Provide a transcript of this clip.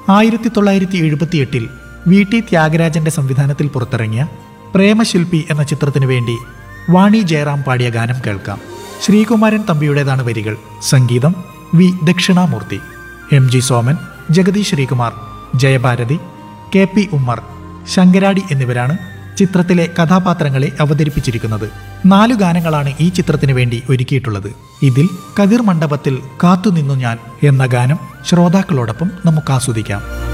ആയിരത്തി തൊള്ളായിരത്തി എഴുപത്തിയെട്ടിൽ V T ത്യാഗരാജന്റെ സംവിധാനത്തിൽ പുറത്തിറങ്ങിയ പ്രേമശില്പി എന്ന ചിത്രത്തിനു വേണ്ടി വാണി ജയറാം പാടിയ ഗാനം കേൾക്കാം ശ്രീകുമാരൻ തമ്പിയുടേതാണ് വരികൾ സംഗീതം V Dakshinamoorthy M G Soman Jagathy Sreekumar Jayabharathi K P Ummer Sankaradi എന്നിവരാണ് ചിത്രത്തിലെ കഥാപാത്രങ്ങളെ അവതരിപ്പിച്ചിരിക്കുന്നത് നാലു ഗാനങ്ങളാണ് ഈ ചിത്രത്തിന് വേണ്ടി ഒരുക്കിയിട്ടുള്ളത് ഇതിൽ കതിർ മണ്ഡപത്തിൽ കാത്തുനിന്നു ഞാൻ എന്ന ഗാനം ശ്രോതാക്കളോടൊപ്പം നമുക്ക് ആസ്വദിക്കാം